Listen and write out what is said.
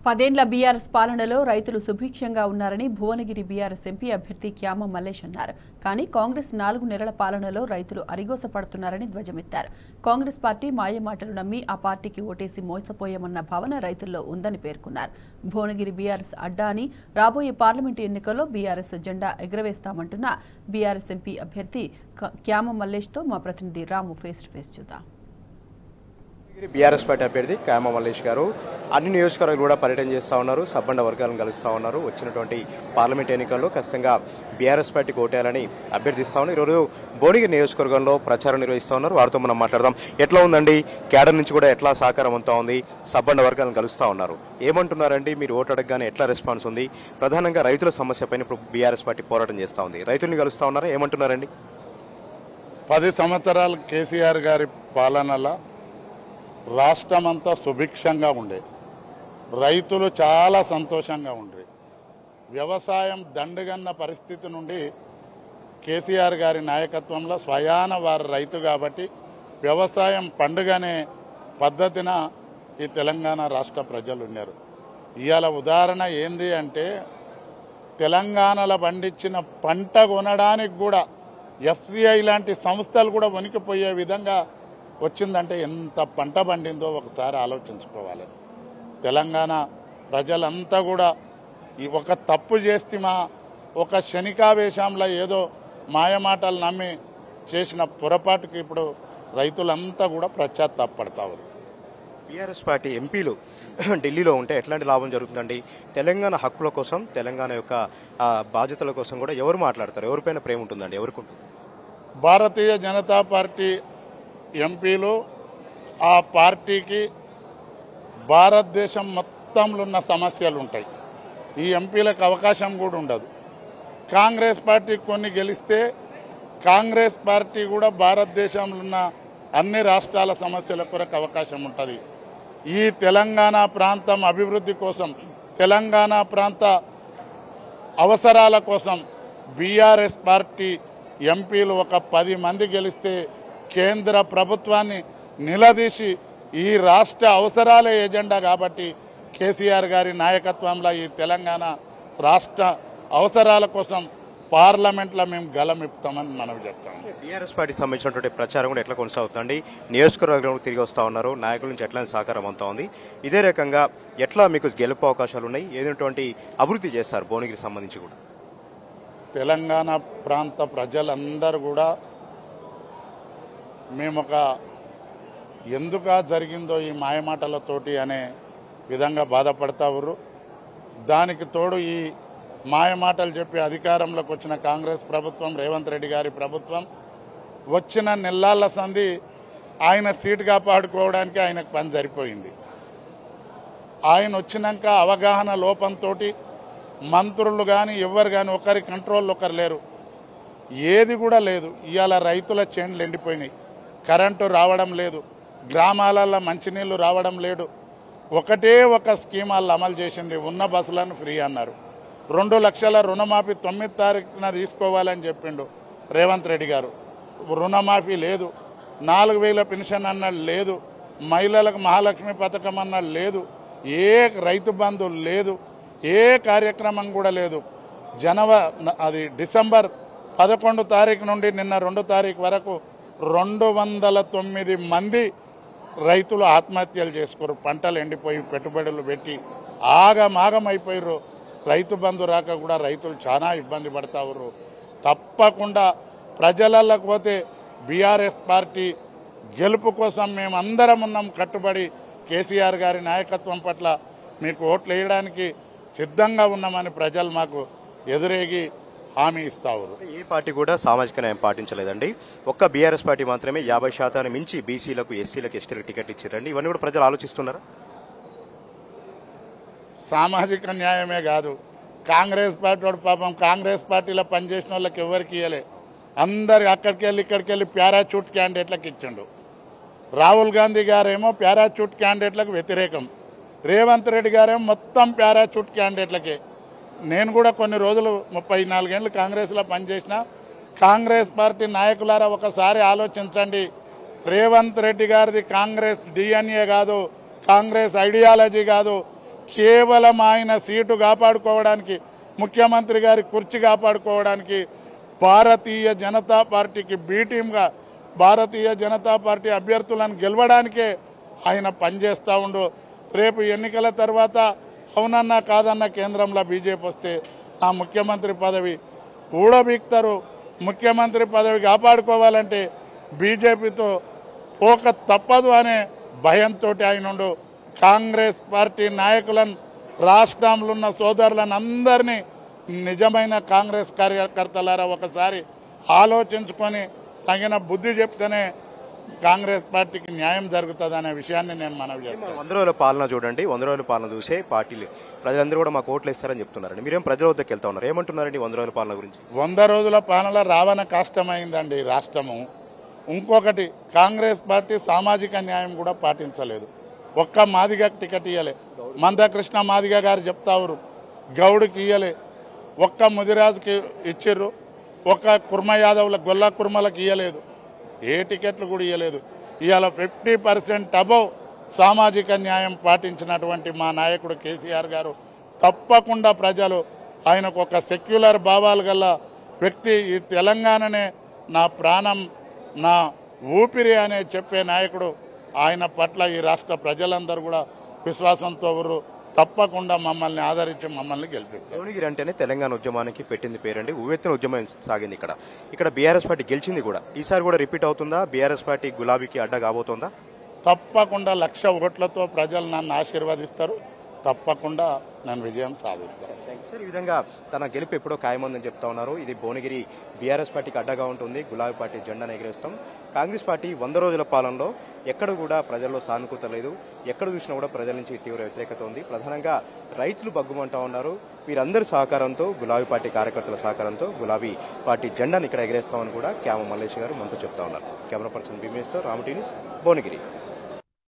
పదేండ్ల BRS పాలనలో రైతులు సుభిక్షంగా ఉన్నారని భువనగిరి బీఆర్ఎస్ ఎంపీ అభ్యర్థి క్యామ మల్లేష్ అన్నారు కానీ కాంగ్రెస్ నాలుగు నెలల పాలనలో రైతులు అరిగోసపడుతున్నారని ధ్వజమెత్తారు కాంగ్రెస్ పార్టీ మాయమాటలు నమ్మి ఆ పార్టీకి ఓటేసి మోసపోయామన్న భావన రైతుల్లో ఉందని పేర్కొన్నారు భువనగిరి బీఆర్ఎస్ అడ్డా అని రాబోయే పార్లమెంటు ఎన్నికల్లో బీఆర్ఎస్ జెండా ఎగురవేస్తామంటున్న బీఆర్ఎస్ ఎంపీ అభ్యర్థి క- క్యామ మల్లేష్తో మా ప్రతినిధి రాము ఫేస్ టు ఫేస్ చూద్దాం బీఆర్ఎస్ పార్టీ అభ్యర్థి కామ మల్లేష్ గారు అన్ని నియోజకవర్గాలు కూడా పర్యటన చేస్తూ ఉన్నారు సబ్బండ వర్గాలను కలుస్తూ ఉన్నారు వచ్చినటువంటి పార్లమెంట్ ఎన్నికల్లో ఖచ్చితంగా బీఆర్ఎస్ పార్టీకి ఓటేయాలని అభ్యర్థిస్తా ఉన్నారు ఈరోజు భువనగిరి నియోజకవర్గంలో ప్రచారం నిర్వహిస్తూ ఉన్నారు వారితో మనం మాట్లాడదాం ఎట్లా ఉందండి క్యాడర్ నుంచి కూడా ఎట్లా సహకారం అంతా ఉంది సబ్బండ వర్గాలను కలుస్తూ ఉన్నారు ఏమంటున్నారండి మీరు ఓటు అడగగానే ఎట్లా రెస్పాన్స్ ఉంది ప్రధానంగా రైతుల సమస్య పైన ఇప్పుడు బీఆర్ఎస్ పార్టీ పోరాటం చేస్తూ ఉంది రైతుల్ని కలుస్తూ ఉన్నారా ఏమంటున్నారండి పది సంవత్సరాలు కేసీఆర్ గారి పాలనలో రాష్ట్రమంతా సుభిక్షంగా ఉండే రైతులు చాలా సంతోషంగా ఉండే వ్యవసాయం దండుగన్న పరిస్థితి నుండి కేసీఆర్ గారి నాయకత్వంలో స్వయాన వారు రైతు కాబట్టి వ్యవసాయం పండుగనే పద్ధతిన ఈ తెలంగాణ రాష్ట్ర ప్రజలు ఉన్నారు ఇవాళ ఉదాహరణ ఏంది అంటే తెలంగాణలో పండించిన పంట కొనడానికి కూడా ఎఫ్సిఐ లాంటి సంస్థలు కూడా వణికిపోయే విధంగా వచ్చిందంటే ఎంత పంట పండిందో ఒకసారి ఆలోచించుకోవాలి తెలంగాణ ప్రజలంతా కూడా ఈ ఒక తప్పు చేస్తేమా ఒక శనికావేశంలో ఏదో మాయమాటలు నమ్మి చేసిన పొరపాటుకి ఇప్పుడు రైతులంతా కూడా పశ్చాత్తాపడతారు బీఆర్ఎస్ పార్టీ ఎంపీలు ఢిల్లీలో ఉంటే ఎట్లాంటి లాభం జరుగుతుందండి తెలంగాణ హక్కుల కోసం తెలంగాణ యొక్క ఆ, బాధ్యతల కోసం కూడా ఎవరు మాట్లాడతారు ఎవరిపైన ప్రేమ ఉంటుందండి ఎవరికి ఉంటుంది భారతీయ జనతా పార్టీ ఎంపీలు ఆ పార్టీకి భారతదేశం మొత్తంలో ఉన్న సమస్యలు ఉంటాయి ఈ ఎంపీలకు అవకాశం కూడా ఉండదు కాంగ్రెస్ పార్టీ కొన్ని గెలిస్తే కాంగ్రెస్ పార్టీ కూడా భారతదేశంలో ఉన్న అన్ని రాష్ట్రాల సమస్యల కొరకు అవకాశం ఉంటుంది ఈ తెలంగాణ ప్రాంతం అభివృద్ధి కోసం తెలంగాణ ప్రాంత అవసరాల కోసం బీఆర్ఎస్ పార్టీ ఎంపీలు ఒక పది మంది గెలిస్తే కేంద్ర ప్రభుత్వాన్ని నిలదీసి ఈ రాష్ట్ర అవసరాలే ఎజెండా కాబట్టి కేసీఆర్ గారి నాయకత్వంలో ఈ తెలంగాణ రాష్ట్ర అవసరాల కోసం పార్లమెంట్లో మేము గలమిప్పుతామని మనం చెప్తాం బీఆర్ఎస్ పార్టీకి సంబంధించినటువంటి ప్రచారం కూడా ఎట్లా కొనసాగుతుంది నియోజకవర్గంలో తిరిగి వస్తూ ఉన్నారు నాయకుల నుంచి ఎట్లాంటి సహకారం అంతా ఉంది ఇదే రకంగా ఎట్లా మీకు గెలుపు అవకాశాలు ఉన్నాయి ఏదైనటువంటి అభివృద్ధి చేస్తారు భువనగిరికి సంబంధించి కూడా తెలంగాణ ప్రాంత ప్రజలందరూ కూడా మేము ఒక ఎందుక జరిగిందో ఈ మాయమాటలతోటి అనే విధంగా బాధపడతారు దానికి తోడు ఈ మాయమాటలు చెప్పి అధికారంలోకి వచ్చిన కాంగ్రెస్ ప్రభుత్వం రేవంత్ రెడ్డి గారి ప్రభుత్వం వచ్చిన నెల్లాళ్ళ సంధి ఆయన సీటు కాపాడుకోవడానికి ఆయనకు పని సరిపోయింది ఆయన వచ్చినాక అవగాహన లోపంతో మంత్రులు కానీ ఎవరు కానీ ఒకరి కంట్రోల్ ఒకరు లేరు ఏది కూడా లేదు ఇవాళ రైతుల చేన్లు ఎండిపోయినాయి కరెంటు రావడం లేదు గ్రామాలలో మంచినీళ్లు రావడం లేదు ఒకటే ఒక స్కీమ్ వాళ్ళు అమలు చేసింది ఉన్న బస్సులను ఫ్రీ అన్నారు రెండు లక్షల రుణమాఫీ తొమ్మిది తారీఖున తీసుకోవాలని చెప్పిండు రేవంత్ రెడ్డి గారు రుణమాఫీ లేదు నాలుగు వేల పెన్షన్ అన్నది లేదు మహిళలకు మహాలక్ష్మి పథకం అన్నది లేదు ఏ రైతు బంధు లేదు ఏ కార్యక్రమం కూడా లేదు జనవ అది డిసెంబర్ పదకొండు తారీఖు నుండి నిన్న రెండు తారీఖు వరకు రెండు వందల తొమ్మిది మంది రైతులు ఆత్మహత్యలు చేసుకోరు పంటలు ఎండిపోయి పెట్టుబడులు పెట్టి ఆగమాగం అయిపోయారు రైతు బంధు రాక కూడా రైతులు చాలా ఇబ్బంది పడతారు తప్పకుండా ప్రజలకు పోతే బీఆర్ఎస్ పార్టీ గెలుపు కోసం మేము అందరం ఉన్నాం కట్టుబడి కేసీఆర్ గారి నాయకత్వం పట్ల మీకు ఓట్లు వేయడానికి సిద్ధంగా ఉన్నామని ప్రజలు మాకు ఎదురేగి హామీ ఇస్తారు ఏ పార్టీ కూడా సామాజిక న్యాయం పాటించలేదండి ఒక్క బీఆర్ఎస్ పార్టీ మాత్రమే యాభై శాతాన్ని మించి బీసీలకు ఎస్సీలకు ఎస్టీలకు టికెట్ ఇచ్చారండి ఇవన్నీ కూడా ప్రజలు ఆలోచిస్తున్నారా సామాజిక న్యాయమే కాదు కాంగ్రెస్ పార్టీ వాడు పాపం కాంగ్రెస్ పార్టీలో పనిచేసిన వాళ్ళకి ఎవరికి ఇవ్వలే అందరు అక్కడికి వెళ్ళి ఇక్కడికి వెళ్ళి పారాచూట్ క్యాండిడేట్లకు ఇచ్చిండు రాహుల్ గాంధీ గారేమో పారాచూట్ క్యాండిడేట్లకు వ్యతిరేకం రేవంత్ రెడ్డి గారేమో మొత్తం పారాచూట్ క్యాండిడేట్లకే నేను కూడా కొన్ని రోజులు ముప్పై నాలుగేళ్ళు కాంగ్రెస్లో పనిచేసిన కాంగ్రెస్ పార్టీ నాయకులారా ఒకసారి ఆలోచించండి రేవంత్ రెడ్డి గారిది కాంగ్రెస్ డిఎన్ఏ కాదు కాంగ్రెస్ ఐడియాలజీ కాదు కేవలం ఆయన సీటు కాపాడుకోవడానికి ముఖ్యమంత్రి గారి కుర్చీ కాపాడుకోవడానికి భారతీయ జనతా పార్టీకి బీ టీమ్గా భారతీయ జనతా పార్టీ అభ్యర్థులను గెలవడానికే ఆయన పనిచేస్తూ ఉండు రేపు ఎన్నికల తర్వాత అవునన్నా కాదన్న కేంద్రంలో బీజేపీ వస్తే ఆ ముఖ్యమంత్రి పదవి ఊడబీక్తారు ముఖ్యమంత్రి పదవి కాపాడుకోవాలంటే బీజేపీతో పోక తప్పదు అనే భయంతో ఆయనుండు కాంగ్రెస్ పార్టీ నాయకులను రాష్ట్రంలో ఉన్న సోదరులను అందరినీ నిజమైన కాంగ్రెస్ కార్యకర్తలారా ఒకసారి ఆలోచించుకొని తగిన బుద్ధి చెప్తేనే కాంగ్రెస్ పార్టీకి న్యాయం జరుగుతుంది అనే విషయాన్ని నేను మనవి చేస్తాను వంద రోజుల పాలన చూడండి వంద రోజుల పాలన చూసే పార్టీలు ప్రజలందరూ కూడా మాకు ఓట్లు ఇస్తారని చెప్తున్నారండి మీరేం ప్రజల వద్దకు వెళ్తా ఉన్నారు ఏమంటున్నారండి వంద రోజుల పాలన గురించి వంద రోజుల పాలన రావణ కష్టమైందండి రాష్ట్రము ఇంకొకటి కాంగ్రెస్ పార్టీ సామాజిక న్యాయం కూడా పాటించలేదు ఒక్క మాదిగ టికెట్ ఇయ్యలే మందకృష్ణ మాదిగ గారు చెప్తారు గౌడ్కి ఇయ్యలే ఒక్క ముదిరాజుకి ఇచ్చిర్రు ఒక్క కుర్మ యాదవ్ల గొల్ల కుర్మలకు ఇయ్యలేదు ఏ టికెట్లు కూడా ఇయ్యలేదు ఇవాళ ఫిఫ్టీ పర్సెంట్ అబవ్ సామాజిక న్యాయం పాటించినటువంటి మా నాయకుడు కేసీఆర్ గారు తప్పకుండా ప్రజలు ఆయనకు ఒక సెక్యులర్ భావాలు గల వ్యక్తి ఈ తెలంగాణనే నా ప్రాణం నా ఊపిరి అనే చెప్పే నాయకుడు ఆయన పట్ల ఈ రాష్ట్ర ప్రజలందరూ కూడా విశ్వాసంతో ఉర్రు తప్పకుండా మమ్మల్ని ఆదరించి మమ్మల్ని గెలిపిస్తారు భువనగిరి అంటేనే తెలంగాణ ఉద్యమానికి పెట్టింది పేరండి ఉవ్వెత్తున ఉద్యమం సాగింది ఇక్కడ ఇక్కడ బీఆర్ఎస్ పార్టీ గెలిచింది కూడా ఈసారి కూడా రిపీట్ అవుతుందా బీఆర్ఎస్ పార్టీ గులాబీకి అడ్డ కాబోతోందా తప్పకుండా లక్ష ఓట్లతో ప్రజలు నన్ను ఆశీర్వదిస్తారు తప్పకుండా నేను విజయం సాధిస్తాను సార్ ఈ విధంగా తన గెలుపు ఎప్పుడో ఖాయమందని చెప్తా ఉన్నారు ఇది భువనగిరి బీఆర్ఎస్ పార్టీకి అడ్డగా ఉంటుంది గులాబీ పార్టీ జెండాను ఎగరేస్తాం కాంగ్రెస్ పార్టీ వంద రోజుల పాలనలో ఎక్కడ కూడా ప్రజల్లో సానుకూలత లేదు ఎక్కడ చూసినా కూడా ప్రజల నుంచి తీవ్ర వ్యతిరేకత ఉంది ప్రధానంగా రైతులు బగ్గుమంటా ఉన్నారు వీరందరి సహకారంతో గులాబీ పార్టీ కార్యకర్తల సహకారంతో గులాబీ పార్టీ జెండాను ఇక్కడ ఎగరేస్తామని కూడా క్యామ మల్లేష్ గారు మనతో చెప్తా ఉన్నారు కెమెరా పర్సన్ భీమేశ్వర్ రామటీనిస్ భువనగిరి